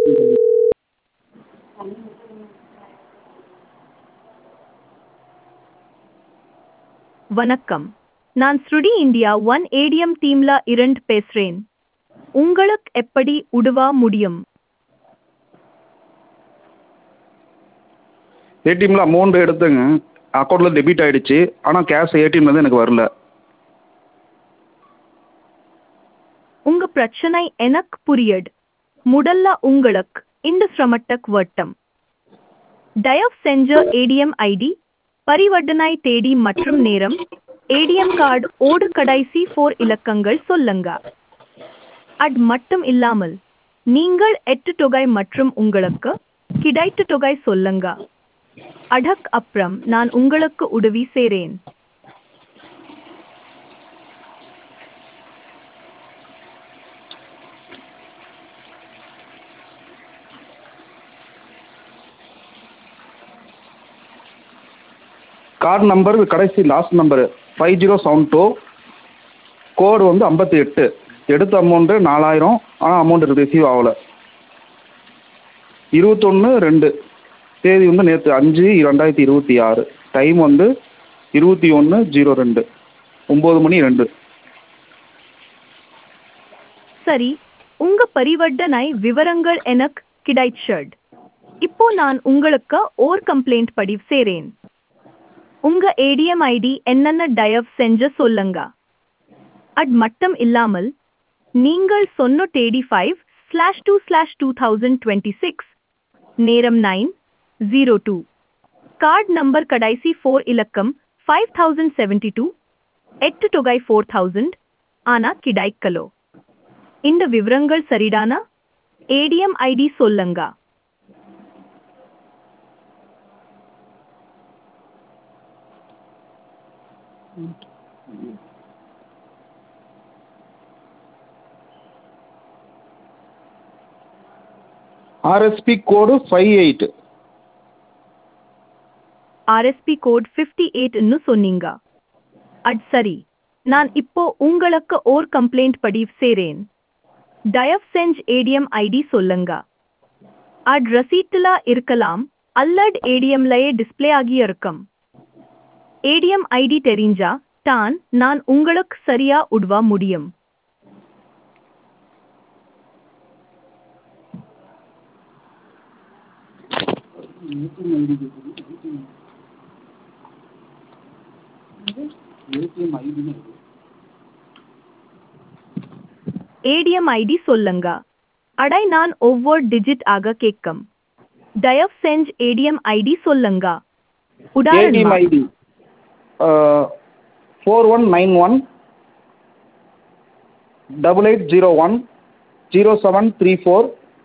வணக்கம் நான் ஸ்ருடி இந்தியா ஒன் ஏடிஎம் டீம்ல இருந்து பேசுறேன் உங்களுக்கு எப்படி உதவ முடியும் ஏடிஎம்மில் அமௌண்ட் எடுத்தேங்க அக்கௌண்ட்டில் டெபிட் ஆகிடுச்சு ஆனால் கேஷ் ஏடிஎம்லேருந்து எனக்கு வரல உங்க பிரச்சனை எனக்கு புரியுது முதல்ல உங்களுக்கு இந்த சிரமத்துக்கு வட்டம் தயவு செஞ்ச ஏடிஎம் ஐடி பரிவர்த்தனை தேதி மற்றும் நேரம் ஏடிஎம் கார்டு ஓடு கடைசி ஃபோர் இலக்கங்கள் சொல்லுங்க அது மட்டும் இல்லாமல் நீங்கள் எட்டு தொகை மற்றும் உங்களுக்கு கிடைத்த தொகை சொல்லுங்க அதற்கு அப்புறம் நான் உங்களுக்கு உதவி செய்றேன் கார்டு நம்பர் கடைசி last number five zero seven two code வந்து ஐம்பத்தி எட்டு எடுத்த அமௌண்ட்டு நாலாயிரம் ஆனால் அமௌண்ட் ரிசீவ் ஆகல இருபத்தொன்று ரெண்டு தேதி வந்து நேற்று அஞ்சு ரெண்டாயிரத்தி இருபத்தி ஆறு டைம் வந்து இருபத்தி ஒன்று ஜீரோ ரெண்டு ஒம்பது மணி ரெண்டு சரி உங்க பரிவர்த்தனை விவரங்கள் எனக்கு கிடைச்சது இப்போ நான் உங்களுக்கு ஓர் கம்ப்ளைண்ட் பதிவு செய்றேன் உங்க ஏடிஎம் ஐடி என்னென்ன தயவு செஞ்சு சொல்லுங்க அது மட்டும் இல்லாமல் நீங்கள் சொன்ன தேதி five slash two slash two thousand twenty six நேரம் nine zero two card number கடைசி ஃபோர் இலக்கம் ஃபைவ் தௌசண்ட் செவன்டி டூ எட்டு தொகை ஃபோர் தௌசண்ட் ஆனா கிடைக்கலோ இந்த விவரங்கள் சரிதானா ஏடிஎம் ஐடி சொல்லுங்க R S P code five eight R S P code fifty எயிட்னு சொன்னீங்க அது சரி நான் இப்போ உங்களுக்கு ஓர் கம்ப்ளைண்ட் பதிவு செய்றேன் தயவு செஞ்சு ஏடிஎம் ஐடி சொல்லுங்க அது ரசீட்டில் இருக்கலாம் அல்லது ஏடிஎம்லயே டிஸ்ப்ளே ஆகி இருக்கும் ஏடிஎம் ஐடி தெரிஞ்சா தான் நான் உங்களுக்கு சரியா உதவ முடியும் ஏடிஎம் ஐடி சொல்லுங்க அடை நான் ஒவ்வொரு டிஜிட் ஆக கேட்கும் தயவு செஞ்சு ஏடிஎம் ஐடி சொல்லுங்க ஏடிஎம் உதாரணமா ID four one nine one double eight zero one zero seven three four